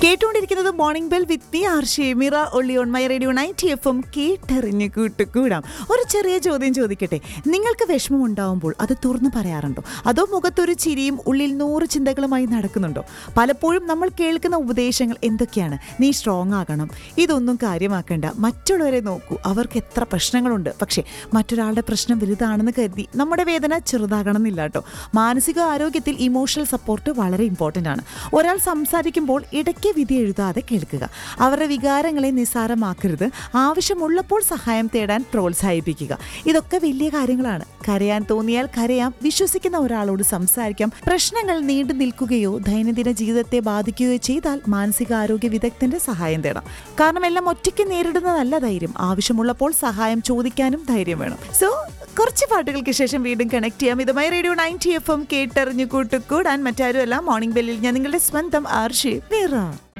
കേട്ടുകൊണ്ടിരിക്കുന്നത് morning bell with me R Shemira ഒള്ളി on my radio night F M കേട്ടറിഞ്ഞ് കൂട്ടുകൂടാം ഒരു ചെറിയ ചോദ്യം ചോദിക്കട്ടെ നിങ്ങൾക്ക് വിഷമം ഉണ്ടാവുമ്പോൾ അത് തുറന്നു പറയാറുണ്ടോ അതോ മുഖത്തൊരു ചിരിയും ഉള്ളിൽ നൂറ് ചിന്തകളുമായി നടക്കുന്നുണ്ടോ പലപ്പോഴും നമ്മൾ കേൾക്കുന്ന ഉപദേശങ്ങൾ എന്തൊക്കെയാണ് നീ സ്ട്രോങ് ആകണം ഇതൊന്നും കാര്യമാക്കണ്ട മറ്റുള്ളവരെ നോക്കൂ അവർക്ക് എത്ര പ്രശ്നങ്ങളുണ്ട് പക്ഷേ മറ്റൊരാളുടെ പ്രശ്നം വലുതാണെന്ന് കരുതി നമ്മുടെ വേദന ചെറുതാകണമെന്നില്ല കേട്ടോ മാനസിക ആരോഗ്യത്തിൽ ഇമോഷണൽ സപ്പോർട്ട് വളരെ ഇമ്പോർട്ടൻ്റ് ആണ് ഒരാൾ സംസാരിക്കുമ്പോൾ ഇടയ്ക്ക് വിധി എഴുതാതെ കേൾക്കുക അവരുടെ വികാരങ്ങളെ നിസ്സാരമാക്കരുത് ആവശ്യമുള്ളപ്പോൾ സഹായം തേടാൻ പ്രോത്സാഹിപ്പിക്കുക ഇതൊക്കെ വലിയ കാര്യങ്ങളാണ് കരയാൻ തോന്നിയാൽ കരയാം വിശ്വസിക്കുന്ന ഒരാളോട് സംസാരിക്കാം പ്രശ്നങ്ങൾ നീണ്ടു നിൽക്കുകയോ ദൈനംദിന ജീവിതത്തെ ബാധിക്കുകയോ ചെയ്താൽ മാനസികാരോഗ്യ വിദഗ്ധന്റെ സഹായം തേടാം കാരണം എല്ലാം ഒറ്റയ്ക്ക് നേരിടുന്നതല്ല ധൈര്യം ആവശ്യമുള്ളപ്പോൾ സഹായം ചോദിക്കാനും ധൈര്യം വേണം സോ കുറച്ച് പാട്ടുകൾക്ക് ശേഷം വീണ്ടും കണക്ട് ചെയ്യാം ഇതുമായി റേഡിയോ നയൻറ്റി എഫ് എം കേട്ടറിഞ്ഞു കൂട്ടുകൂടാൻ മറ്റാരുമല്ല മോർണിംഗ് ബെല്ലിൽ ഞാൻ നിങ്ങളുടെ സ്വന്തം ആർഷി മീറ